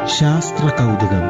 ശാസ്ത്ര കൗതുകം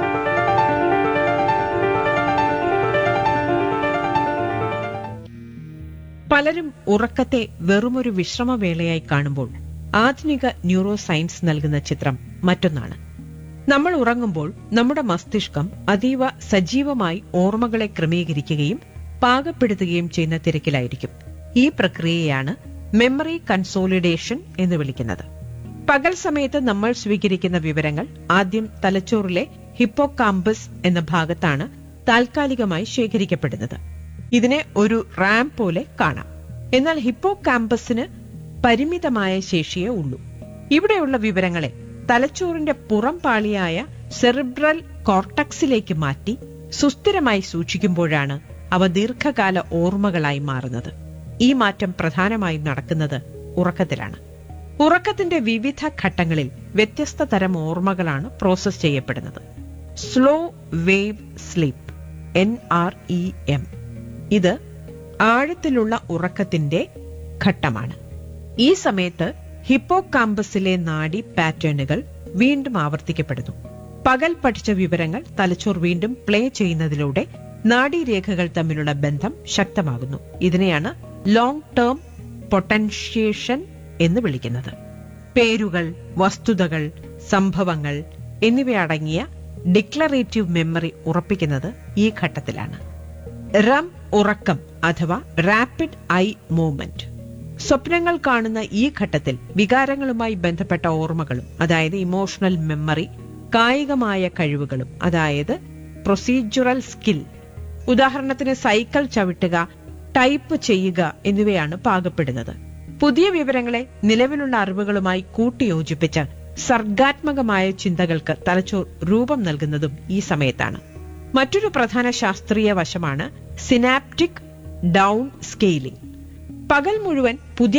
പലരും ഉറക്കത്തെ വെറുമൊരു വിശ്രമവേളയായി കാണുമ്പോൾ ആധുനിക ന്യൂറോ സയൻസ് നൽകുന്ന ചിത്രം മറ്റൊന്നാണ് നമ്മൾ ഉറങ്ങുമ്പോൾ നമ്മുടെ മസ്തിഷ്കം അതീവ സജീവമായി ഓർമ്മകളെ ക്രമീകരിക്കുകയും പാകപ്പെടുത്തുകയും ചെയ്യുന്ന തിരക്കിലായിരിക്കും ഈ പ്രക്രിയയാണ് മെമ്മറി കൺസോളിഡേഷൻ എന്ന് വിളിക്കുന്നത് പകൽ സമയത്ത് നമ്മൾ സ്വീകരിക്കുന്ന വിവരങ്ങൾ ആദ്യം തലച്ചോറിലെ ഹിപ്പോകാമ്പസ് എന്ന ഭാഗത്താണ് താൽക്കാലികമായി ശേഖരിക്കപ്പെടുന്നത് ഇതിനെ ഒരു റാം പോലെ കാണാം എന്നാൽ ഹിപ്പോ കാമ്പസിന് പരിമിതമായ ശേഷിയേ ഉള്ളൂ ഇവിടെയുള്ള വിവരങ്ങളെ തലച്ചോറിന്റെ പുറം പാളിയായ സെറിബ്രൽ കോർട്ടക്സിലേക്ക് മാറ്റി സുസ്ഥിരമായി സൂക്ഷിക്കുമ്പോഴാണ് അവ ദീർഘകാല ഓർമ്മകളായി മാറുന്നത് ഈ മാറ്റം പ്രധാനമായും നടക്കുന്നത് ഉറക്കത്തിലാണ് ഉറക്കത്തിന്റെ വിവിധ ഘട്ടങ്ങളിൽ വ്യത്യസ്ത തരം ഓർമ്മകളാണ് പ്രോസസ് ചെയ്യപ്പെടുന്നത് slow wave sleep N R E M ഇത് ആഴത്തിലുള്ള ഉറക്കത്തിന്റെ ഘട്ടമാണ് ഈ സമയത്ത് ഹിപ്പോകാമ്പസിലെ നാഡി പാറ്റേണുകൾ വീണ്ടും ആവർത്തിക്കപ്പെടുന്നു പകൽ പഠിച്ച വിവരങ്ങൾ തലച്ചോർ വീണ്ടും പ്ലേ ചെയ്യുന്നതിലൂടെ നാഡീരേഖകൾ തമ്മിലുള്ള ബന്ധം ശക്തമാകുന്നു ഇതിനെയാണ് ലോങ് ടേം പൊട്ടൻഷ്യേഷൻ എന്ന് വിളിക്കുന്നത് പേരുകൾ വസ്തുതകൾ സംഭവങ്ങൾ എന്നിവയടങ്ങിയ ഡിക്ലറേറ്റീവ് മെമ്മറി ഉറപ്പിക്കുന്നത് ഈ ഘട്ടത്തിലാണ് റം ഉറക്കം അഥവാ റാപ്പിഡ് ഐ മൂവ്മെന്റ് സ്വപ്നങ്ങൾ കാണുന്ന ഈ ഘട്ടത്തിൽ വികാരങ്ങളുമായി ബന്ധപ്പെട്ട ഓർമ്മകളും അതായത് ഇമോഷണൽ മെമ്മറി കായികമായ കഴിവുകളും അതായത് പ്രൊസീജറൽ സ്കിൽ ഉദാഹരണത്തിന് സൈക്കിൾ ചവിട്ടുക ടൈപ്പ് ചെയ്യുക എന്നിവയാണ് പാകപ്പെടുന്നത് പുതിയ വിവരങ്ങളെ നിലവിലുള്ള അറിവുകളുമായി കൂട്ടിയോജിപ്പിച്ച് സർഗാത്മകമായ ചിന്തകൾക്ക് തലച്ചോർ രൂപം നൽകുന്നതും ഈ സമയത്താണ് മറ്റൊരു പ്രധാന ശാസ്ത്രീയ വശമാണ് സിനാപ്റ്റിക് ഡൗൺ സ്കെയിലിംഗ് പകൽ മുഴുവൻ പുതിയ